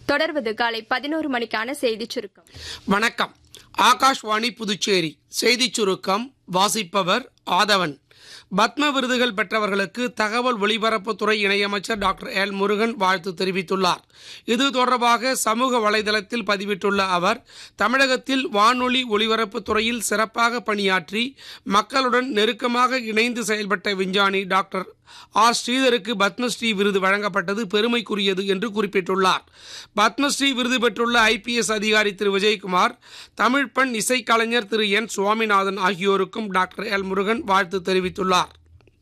தொடர்வது காலை பதினோரு மணிக்கான செய்திச் சுருக்கம் வணக்கம் ஆகாஷ்வாணி புதுச்சேரி செய்திச் சுருக்கம் வாசிப்பவர் ஆதவன் பத்ம விருதுகள் பெற்றவர்களுக்கு தகவல் ஒலிபரப்புத்துறை இணையமைச்சர் டாக்டர் எல் முருகன் வாழ்த்து தெரிவித்துள்ளார் இது தொடர்பாக சமூக வலைதளத்தில் பதிவிட்டுள்ள அவர் தமிழகத்தில் வானொலி ஒலிபரப்புத் துறையில் சிறப்பாக பணியாற்றி மக்களுடன் நெருக்கமாக இணைந்து செயல்பட்ட விஞ்ஞானி டாக்டர் ஆர் ஸ்ரீதருக்கு பத்மஸ்ரீ விருது வழங்கப்பட்டது பெருமைக்குரியது என்று குறிப்பிட்டுள்ளார் பத்மஸ்ரீ விருது பெற்றுள்ள ஐபிஎஸ் அதிகாரி திரு விஜயகுமார் தமிழ் பெண் இசைக்கலைஞர் திரு என் சுவாமிநாதன் ஆகியோருக்கும் டாக்டர் எல் முருகன் வாழ்த்து தெரிவித்துள்ளார்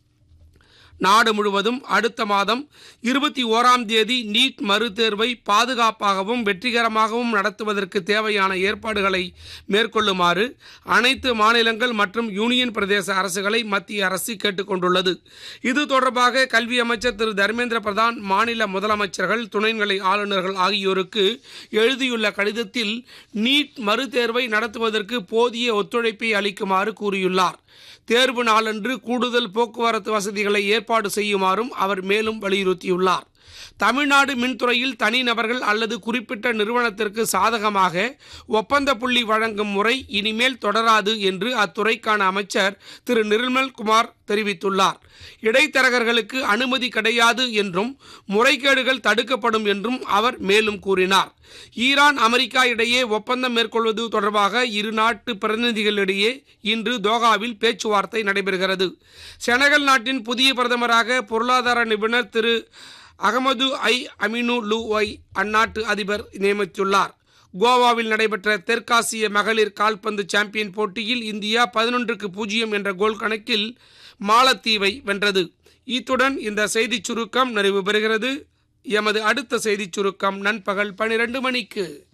நாடு முழுவதும் அடுத்த மாதம் இருபத்தி ஓராம் தேதி நீட் மறுதேர்வை பாதுகாப்பாகவும் வெற்றிகரமாகவும் நடத்துவதற்கு தேவையான ஏற்பாடுகளை மேற்கொள்ளுமாறு அனைத்து மாநிலங்கள் மற்றும் யூனியன் பிரதேச அரசுகளை மத்திய அரசு கேட்டுக்கொண்டுள்ளது இது தொடர்பாக கல்வி அமைச்சர் திரு தர்மேந்திர பிரதான் மாநில முதலமைச்சர்கள் துணைநிலை ஆளுநர்கள் ஆகியோருக்கு எழுதியுள்ள கடிதத்தில் நீட் மறுதேர்வை நடத்துவதற்கு போதிய ஒத்துழைப்பை அளிக்குமாறு கூறியுள்ளார் தேர்வு நாளன்று கூடுதல் போக்குவரத்து வசதிகளை ஏற்பாடு செய்யுமாறும் அவர் மேலும் வலியுறுத்தியுள்ளார் தமிழ்நாடு மின்துறையில் தனிநபர்கள் அல்லது குறிப்பிட்ட நிறுவனத்திற்கு சாதகமாக ஒப்பந்த புள்ளி வழங்கும் முறை இனிமேல் தொடராது என்று அத்துறைக்கான அமைச்சர் திரு நிர்மல் குமார் தெரிவித்துள்ளார் இடைத்தரகர்களுக்கு அனுமதி கிடையாது என்றும் முறைகேடுகள் தடுக்கப்படும் என்றும் அவர் மேலும் கூறினார் ஈரான் அமெரிக்கா இடையே ஒப்பந்தம் மேற்கொள்வது தொடர்பாக இரு நாட்டு பிரதிநிதிகளிடையே இன்று தோஹாவில் பேச்சுவார்த்தை நடைபெறுகிறது செனகல் நாட்டின் புதிய பிரதமராக பொருளாதார நிபுணர் திரு அகமது ஐ அமினு லூவை அந்நாட்டு அதிபர் நியமித்துள்ளார் கோவாவில் நடைபெற்ற தெற்காசிய மகளிர் கால்பந்து சாம்பியன் போட்டியில் இந்தியா பதினொன்றுக்கு பூஜ்ஜியம் என்ற கோல் கணக்கில் மாலத்தீவை வென்றது இத்துடன் இந்த செய்திச் சுருக்கம் நிறைவு பெறுகிறது எமது அடுத்த செய்திச் சுருக்கம் நண்பகல் பனிரெண்டு மணிக்கு